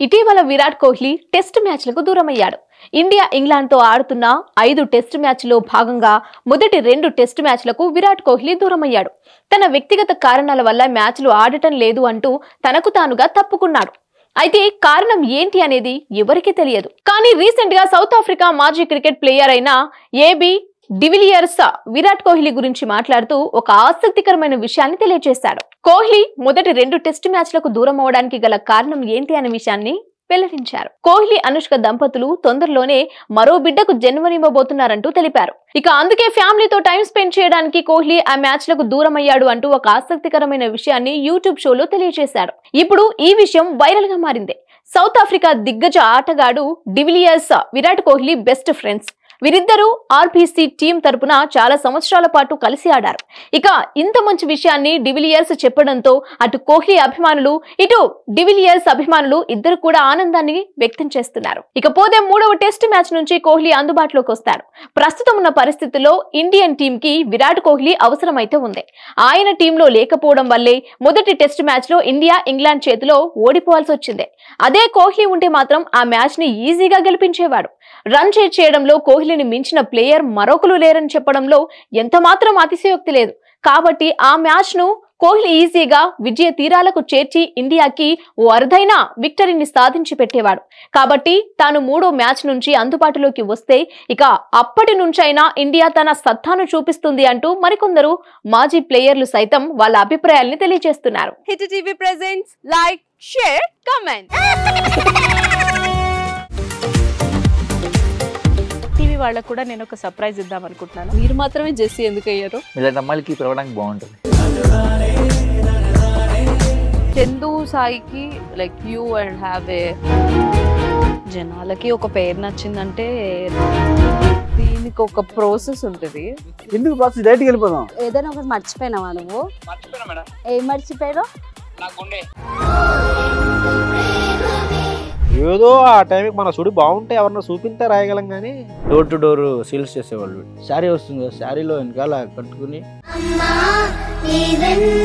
ఇటీవల విరాట్ కోహ్లీ టెస్ట్ మ్యాచ్లకు దూరమయ్యాడు ఇండియా ఇంగ్లాండ్తో ఆడుతున్న ఐదు టెస్ట్ మ్యాచ్లో భాగంగా మొదటి రెండు టెస్ట్ మ్యాచ్లకు విరాట్ కోహ్లీ దూరమయ్యాడు తన వ్యక్తిగత కారణాల వల్ల మ్యాచ్లు ఆడటం లేదు అంటూ తనకు తానుగా తప్పుకున్నాడు అయితే కారణం ఏంటి అనేది ఎవరికీ తెలియదు కానీ రీసెంట్ గా సౌత్ ఆఫ్రికా మాజీ క్రికెట్ ప్లేయర్ అయిన ఏబి డివిలియర్స్ విరాట్ కోహ్లీ గురించి మాట్లాడుతూ ఒక ఆసక్తికరమైన విషయాన్ని తెలియజేశాడు కోహ్లీ మొదటి రెండు టెస్ట్ మ్యాచ్లకు దూరం అవడానికి గల కారణం ఏంటి అనే విషయాన్ని వెల్లడించారు కోహ్లీ అనుష్క దంపతులు తొందరలోనే మరో బిడ్డకు జన్మనివ్వబోతున్నారంటూ తెలిపారు ఇక అందుకే ఫ్యామిలీతో టైం స్పెండ్ చేయడానికి కోహ్లీ ఆ మ్యాచ్లకు దూరం అయ్యాడు అంటూ ఒక ఆసక్తికరమైన విషయాన్ని యూట్యూబ్ షోలో తెలియజేశాడు ఇప్పుడు ఈ విషయం వైరల్ గా మారింది సౌత్ ఆఫ్రికా దిగ్గజ ఆటగాడు de Villiers Virat Kohli best friends వీరిద్దరూ ఆర్బీసీ టీం తరపున చాలా సంవత్సరాల పాటు కలిసి ఆడారు ఇక ఇంత మంచి విషయాన్ని డివిలియర్స్ చెప్పడంతో అటు కోహ్లీ అభిమానులు ఇటు డివిలియర్స్ అభిమానులు ఇద్దరు కూడా ఆనందాన్ని వ్యక్తం చేస్తున్నారు ఇకపోతే మూడవ టెస్ట్ మ్యాచ్ నుంచి కోహ్లీ అందుబాటులోకి వస్తాడు ప్రస్తుతం ఉన్న పరిస్థితుల్లో ఇండియన్ టీం కి విరాట్ కోహ్లీ అవసరమైతే ఉంది ఆయన టీంలో లేకపోవడం వల్లే మొదటి టెస్ట్ మ్యాచ్ లో ఇండియా ఇంగ్లాండ్ చేతిలో ఓడిపోవాల్సి వచ్చింది అదే కోహ్లీ ఉంటే మాత్రం ఆ మ్యాచ్ ని ఈజీగా గెలిపించేవాడు రన్ చేట్ చేయడంలో కోహ్లీని మించిన ప్లేయర్ మరొకరు లేరని చెప్పడంలో ఎంత మాత్రం అతిశయోక్తి లేదు కాబట్టి ఆ మ్యాచ్ ను కోహ్లీ ఈజీగా విజయ తీరాలకు చేర్చి ఇండియాకి ఓ అరుదైన విక్టరీని సాధించి పెట్టేవాడు కాబట్టి తాను మూడో మ్యాచ్ నుంచి అందుబాటులోకి వస్తే ఇక అప్పటి నుంచైనా ఇండియా తన సత్తాను చూపిస్తుంది అంటూ మరికొందరు మాజీ ప్లేయర్లు సైతం వాళ్ళ అభిప్రాయాల్ని తెలియజేస్తున్నారు hit TV presents like share comment TV వాళ్ళకు కూడా నేను ఒక సర్ప్రైజ్ ఇద్దాం అనుకుంటున్నాను మీరు మాత్రమే జెస్సీ ఎందుకు అయ్యారు ఇలాంటి అమ్మాయిలకి పిలవడానికి బాగుంటుంది చందు సాయికి like you and have a జనాలకి ఒక పేరు నచ్చిందంటే దీనికి ఒక ప్రాసెస్ ఉంటుంది ఎందుకు ప్రాసెస్ డైరెక్ట్కి వెళ్ళిపోదాం ఏదైనా ఒకటి మర్చిపోయినావా నువ్వు ఏం మర్చిపోయావు ఏదో ఆ టైంకి మన సుడి బాగుంటే ఎవరన్నా చూపిస్తే రాయగలం కానీ డోర్ టు డోర్ సేల్స్ చేసేవాళ్ళు శారీ వస్తుంది కదా శారీలో వెనకాల కట్టుకుని అమ్మా నీ వెన్న